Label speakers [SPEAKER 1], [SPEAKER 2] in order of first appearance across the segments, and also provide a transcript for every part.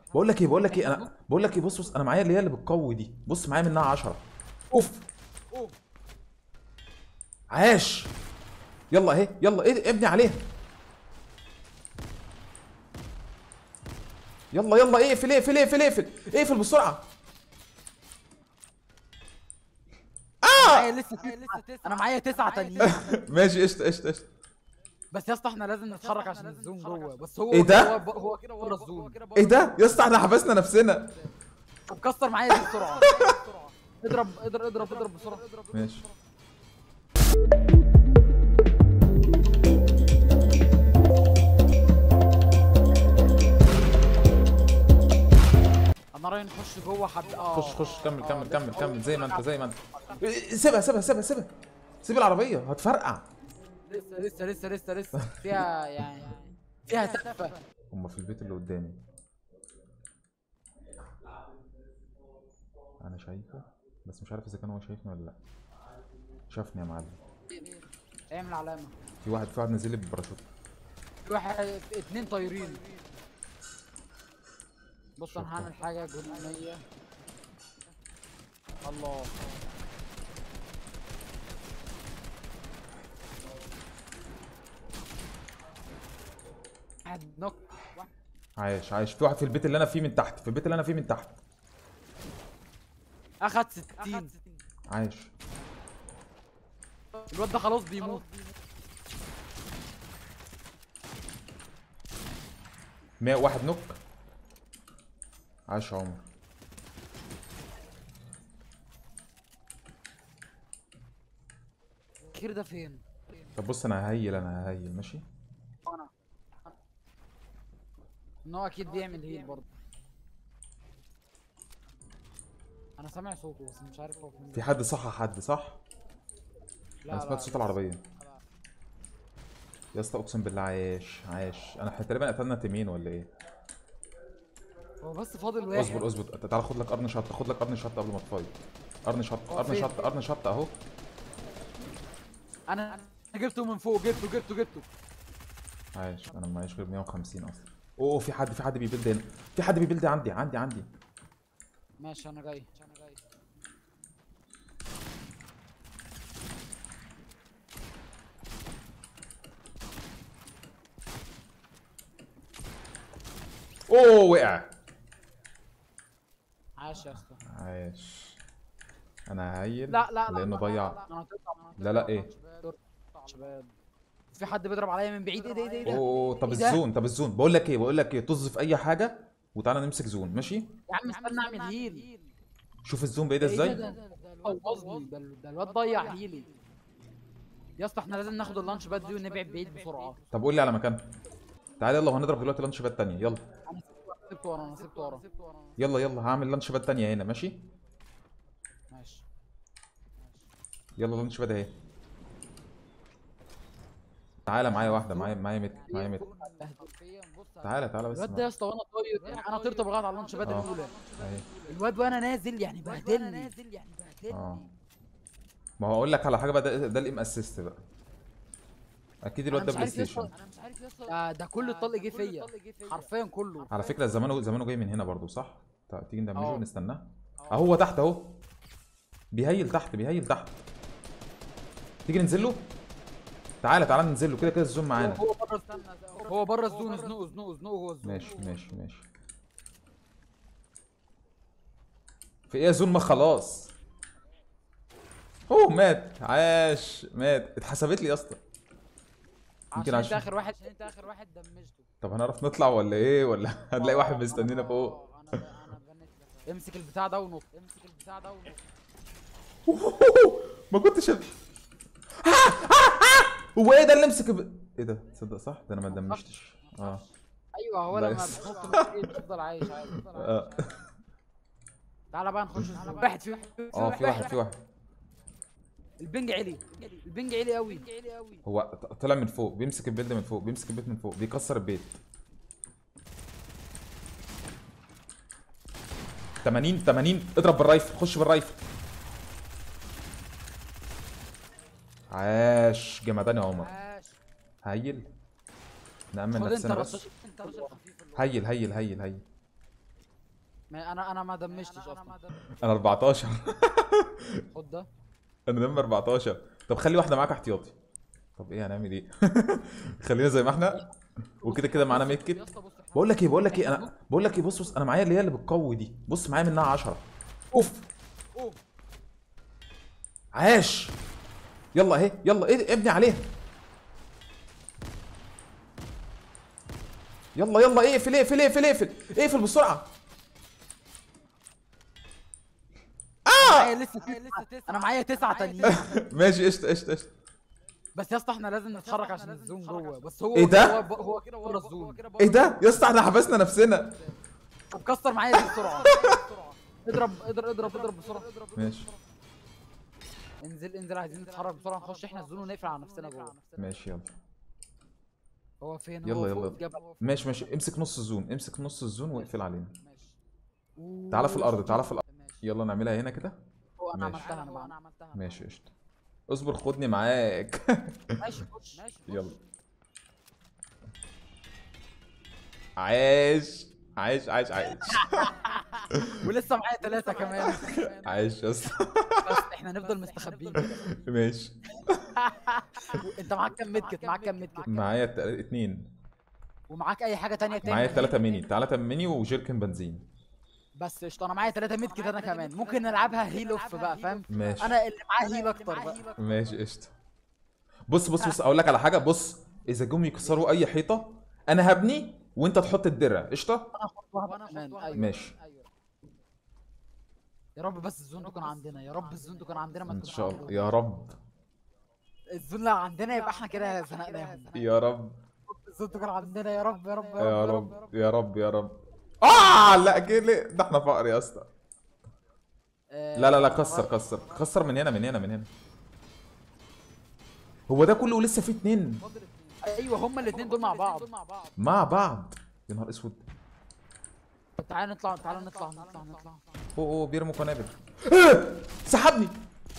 [SPEAKER 1] بقول لك ايه بقول لك ايه انا بقول لك ايه بص بص انا معايا اللي هي اللي بتقوي دي بص معايا منها 10 اوف
[SPEAKER 2] اوف
[SPEAKER 1] عاش يلا اهي يلا ايه ابني عليها يلا يلا اقفل اقفل اقفل اقفل اقفل بسرعه
[SPEAKER 2] معايا لسه تسعة انا معايا تسعة تانيين
[SPEAKER 1] ماشي قشطه قشطه قشطه
[SPEAKER 2] بس يا اسطى احنا لازم نتحرك عشان الزوم جوه بس هو
[SPEAKER 1] إيه ده؟
[SPEAKER 2] هو, هو كده بره الزوم
[SPEAKER 1] ايه ده يا اسطى احنا حبسنا نفسنا
[SPEAKER 2] طب كسر معايا دي بسرعة اضرب اضرب اضرب اضرب بسرعة
[SPEAKER 1] ماشي
[SPEAKER 2] انا رايح نخش جوه حد اه
[SPEAKER 1] خش خش كمل
[SPEAKER 2] آه،
[SPEAKER 1] كمل
[SPEAKER 2] لسه
[SPEAKER 1] كمل
[SPEAKER 2] هو
[SPEAKER 1] كمل زي ما انت
[SPEAKER 2] بيلعب.
[SPEAKER 1] زي ما انت إيه، سيبها سيبها سيبها سيبها سيب العربيه هتفرقع
[SPEAKER 2] لسه لسه لسه لسه لسه فيها يعني فيها تفة
[SPEAKER 1] هم في البيت اللي قدامي انا شايفه بس مش عارف اذا كان هو شايفني ولا لا شافني يا معلم
[SPEAKER 2] اعمل علامة
[SPEAKER 1] في واحد في واحد نزل لي بباراشوت
[SPEAKER 2] في واحد اتنين طايرين بص انا هعمل حاجة جنونية الله واحد نوك واحد
[SPEAKER 1] عايش عايش في واحد في البيت اللي انا فيه من تحت في البيت اللي انا فيه من تحت
[SPEAKER 2] اخد 60
[SPEAKER 1] عايش
[SPEAKER 2] الواد ده خلاص بيموت
[SPEAKER 1] مية واحد نوك عايش يا عمر
[SPEAKER 2] الكير ده فين؟
[SPEAKER 1] طب بص انا ههيل انا ههيل ماشي
[SPEAKER 2] انا ان هو اكيد بيعمل هيل برضه انا سامع صوته بس مش عارف هو فين
[SPEAKER 1] في حد صح حد صح
[SPEAKER 2] لا
[SPEAKER 1] انا
[SPEAKER 2] لا
[SPEAKER 1] سمعت صوت
[SPEAKER 2] لا.
[SPEAKER 1] العربيه
[SPEAKER 2] لا.
[SPEAKER 1] يا اسطى اقسم بالله عايش عايش انا احنا تقريبا قتلنا تيمين ولا ايه
[SPEAKER 2] هو بس فاضل واحد
[SPEAKER 1] اصبر اصبر تعال خد لك قرن شط خد لك قرن شط قبل ما تفايت قرن شط
[SPEAKER 2] هو
[SPEAKER 1] قرن
[SPEAKER 2] فين؟
[SPEAKER 1] شط قرن شط اهو
[SPEAKER 2] انا انا جبته من فوق جبته جبته جبته
[SPEAKER 1] عايش انا معيش غير 150 اصلا اوه في حد في حد بيبيلد هنا في حد بيبيلد عندي عندي عندي
[SPEAKER 2] ماشي انا جاي انا جاي
[SPEAKER 1] اوه وقع
[SPEAKER 2] عاش يا اسطى
[SPEAKER 1] عايش انا ههيل
[SPEAKER 2] لا لا لا
[SPEAKER 1] لانه
[SPEAKER 2] لا،
[SPEAKER 1] ضيع
[SPEAKER 2] لا، لا، أنا هتقطع-
[SPEAKER 1] لا، لا، إيه؟
[SPEAKER 2] هتقطع شباب في حد بيضرب عليا من بعيد ايه ده ايه ده ايه ده
[SPEAKER 1] اوه طب
[SPEAKER 2] إيه ده؟
[SPEAKER 1] الزون طب الزون بقول لك ايه بقول لك ايه طز في اي حاجه وتعالى نمسك زون ماشي
[SPEAKER 2] يا عم استنى اعمل هيل
[SPEAKER 1] شوف الزون بعيد
[SPEAKER 2] إيه ده
[SPEAKER 1] ازاي
[SPEAKER 2] ده- ده- ده الواد قصدي ده ال- ده الواد ضيع هيلي يا اسطى احنا لازم ناخد اللانش باد دي ونبعد بعيد بسرعه
[SPEAKER 1] طب قول لي على مكان تعالى يلا وهنضرب دلوقتي لانش باد تانية يلا
[SPEAKER 2] انا سبته ورا انا سبته ورا
[SPEAKER 1] يلا يلا هعمل لانش باد تانية هنا ماشي
[SPEAKER 2] ماشي
[SPEAKER 1] يلا لانش باد اهي تعالى معايا واحده معايا معايا مت معايا مت تعالى تعالى بس
[SPEAKER 2] الواد ده يا اسطى وانا طاير يعني انا طرت بغلط على اللانش باد
[SPEAKER 1] آه.
[SPEAKER 2] الاولى
[SPEAKER 1] اهي
[SPEAKER 2] الواد وانا نازل يعني بهدلني
[SPEAKER 1] اه ما هو اقول لك على حاجه بقى ده, ده الام اسيست بقى اكيد الواد ده
[SPEAKER 2] أنا
[SPEAKER 1] بلاي
[SPEAKER 2] مش عارف يا اسطى-
[SPEAKER 1] ستيشن
[SPEAKER 2] انا مش عارف يا اسطى ده ده كل الطلق جه فيا حرفيا كله
[SPEAKER 1] على فكره زمانه زمانه جاي من هنا برضو صح تع- تيجي ندمجه
[SPEAKER 2] آه.
[SPEAKER 1] ونستناه اهو هو تحت اهو بيهيل تحت بيهيل تحت تيجي ننزل له تعالى تعالى ننزل له كده كده الزوم معانا
[SPEAKER 2] هو بره استنى هو بره الزون زنوق زنوق زنوق هو الزون
[SPEAKER 1] ماشي ماشي ماشي في ايه يا زون ما خلاص اوه مات عاش مات اتحسبت لي يا اسطى يمكن
[SPEAKER 2] عشان انت
[SPEAKER 1] عشان
[SPEAKER 2] اخر واحد عشان انت اخر واحد دمجته
[SPEAKER 1] طب هنعرف نطلع ولا ايه ولا هنلاقي واحد
[SPEAKER 2] آه،
[SPEAKER 1] مستنينا
[SPEAKER 2] أنا-
[SPEAKER 1] فوق
[SPEAKER 2] آه، انا انا بنت لك. امسك البتاع ده ونط امسك البتاع ده ونط
[SPEAKER 1] ما كنتش ال- هو ايه ده اللي امسك ب... ايه ده تصدق صح ده انا ما دمجتش اه
[SPEAKER 2] ايوه هو
[SPEAKER 1] لا
[SPEAKER 2] لما
[SPEAKER 1] يس-
[SPEAKER 2] بتنط من الإيد بتفضل عايش عادي بتفضل عايش.
[SPEAKER 1] اه
[SPEAKER 2] تعالى بقى نخش الزون. واحد في
[SPEAKER 1] اه في واحد في واحد
[SPEAKER 2] البنج عالي البنج عالي قوي
[SPEAKER 1] هو ط- طلع من فوق بيمسك البيلد من فوق بيمسك البيت من فوق بيكسر البيت 80 80 اضرب بالرايفل خش بالرايفل عاش جمدان يا عمر
[SPEAKER 2] عاش
[SPEAKER 1] هيل نأمن
[SPEAKER 2] خد انت
[SPEAKER 1] نفسنا بس
[SPEAKER 2] رشاش انت رشاش خفيف اللي هو.
[SPEAKER 1] هيل هيل هيل هيل
[SPEAKER 2] ما انا انا ما دمجتش اصلا
[SPEAKER 1] انا 14
[SPEAKER 2] خد ده
[SPEAKER 1] انا دم 14 طب خلي واحده معاك احتياطي طب ايه هنعمل ايه خلينا زي ما احنا وكده كده معانا ميد
[SPEAKER 2] يا
[SPEAKER 1] كيت
[SPEAKER 2] اسطى بص إحنا-
[SPEAKER 1] بقول لك ايه بقول لك ايه انا بقول لك ايه بص بص انا معايا اللي هي اللي بتقوي دي بص معايا منها 10 اوف
[SPEAKER 2] أوف.
[SPEAKER 1] عاش يلا اهي يلا ايه ابني عليها يلا يلا اقفل اقفل اقفل اقفل اقفل بسرعه
[SPEAKER 2] معايا لسه تسعة انا معايا تسعة تانيين
[SPEAKER 1] ماشي قشطه قشطه قشطه
[SPEAKER 2] بس يا اسطى احنا لازم نتحرك عشان الزوم جوه بس هو
[SPEAKER 1] إيه ده؟
[SPEAKER 2] هو هو كده بره الزوم
[SPEAKER 1] ايه ده يا اسطى احنا حبسنا نفسنا
[SPEAKER 2] طب كسر معايا دي بسرعة اضرب اضرب اضرب اضرب بسرعة
[SPEAKER 1] ماشي
[SPEAKER 2] انزل انزل عايزين نتحرك بسرعة نخش احنا الزون ونقفل على نفسنا جوه
[SPEAKER 1] ماشي يلا
[SPEAKER 2] هو فين
[SPEAKER 1] يلا
[SPEAKER 2] هو
[SPEAKER 1] يلا.
[SPEAKER 2] فوق الجبل
[SPEAKER 1] ماشي ماشي امسك نص الزون امسك نص الزون واقفل علينا
[SPEAKER 2] ماشي
[SPEAKER 1] تعالى في الارض تعالى في الارض
[SPEAKER 2] ماشي
[SPEAKER 1] يلا نعملها هنا كده
[SPEAKER 2] هو انا
[SPEAKER 1] ماشي.
[SPEAKER 2] عملتها انا بقى انا عملتها
[SPEAKER 1] ماشي قشطه اصبر خدني معاك
[SPEAKER 2] ماشي خش ماشي خش.
[SPEAKER 1] يلا عايش عايش عايش عايش
[SPEAKER 2] ولسه معايا ثلاثة كمان
[SPEAKER 1] عايش يا اسطى
[SPEAKER 2] بس احنا نفضل مستخبيين
[SPEAKER 1] ماشي
[SPEAKER 2] انت معاك كام ميدكت معاك كام ميدكت
[SPEAKER 1] معايا الت- اتنين
[SPEAKER 2] ومعاك اي حاجة تانية تاني
[SPEAKER 1] معايا تلاتة ميني تلاتة ميني وجيركن بنزين
[SPEAKER 2] بس قشطة انا معايا ثلاثة ميدكت انا كمان ممكن نلعبها هيل اوف بقى فاهم
[SPEAKER 1] ماشي
[SPEAKER 2] انا اللي معاه هيل اكتر بقى
[SPEAKER 1] ماشي قشطه بص بص بص اقول لك على حاجه بص اذا جم يكسروا اي حيطه انا هبني وانت تحط الدرع قشطه
[SPEAKER 2] انا اخد واحدة كمان ايوه
[SPEAKER 1] ماشي
[SPEAKER 2] يا رب بس الزون تكون عندنا يا رب الزون تكون عندنا ما
[SPEAKER 1] ان
[SPEAKER 2] تكونش
[SPEAKER 1] شاء الله
[SPEAKER 2] عندهم.
[SPEAKER 1] يا رب
[SPEAKER 2] الزون لو عندنا يبقى احنا كده زنقناهم
[SPEAKER 1] يا رب
[SPEAKER 2] الزون تكون عندنا يا رب يا رب
[SPEAKER 1] يا رب يا رب يا رب اه لا كده ده احنا فقر يا اسطى
[SPEAKER 2] آه،
[SPEAKER 1] لا لا لا كسر كسر كسر من هنا من هنا من هنا هو ده كله ولسه فيه اتنين
[SPEAKER 2] ايوه هما الاثنين دول مع بعض
[SPEAKER 1] مع بعض يا نهار اسود
[SPEAKER 2] طب تعالى نطلع تعالى نطلع نطلع نطلع
[SPEAKER 1] اوه اوه بيرموا قنابل آه! سحبني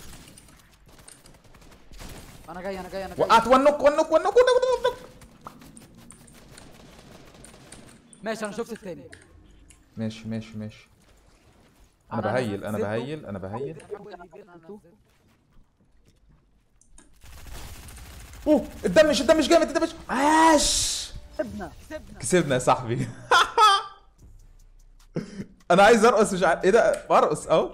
[SPEAKER 2] انا جاي انا جاي انا جاي
[SPEAKER 1] وقعت ونك ونك ونك ونك ونك
[SPEAKER 2] ماشي انا شفت الثاني
[SPEAKER 1] ماشي ماشي ماشي انا
[SPEAKER 2] أنا-
[SPEAKER 1] بهيل انا
[SPEAKER 2] سبته.
[SPEAKER 1] بهيل انا بهيل اوه الدمج الدمج جامد الدمج عاش
[SPEAKER 2] كسبنا كسبنا
[SPEAKER 1] كسبنا يا صاحبي انا عايز ارقص مش عارف ايه ده برقص اهو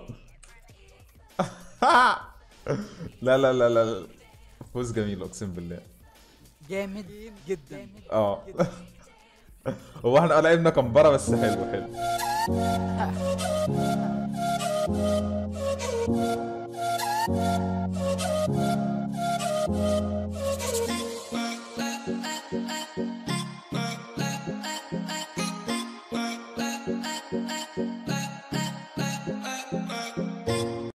[SPEAKER 1] لا لا لا لا فوز جميل اقسم بالله
[SPEAKER 2] جامد جدا
[SPEAKER 1] اه هو احنا لعبنا كمبره بس حلو حلو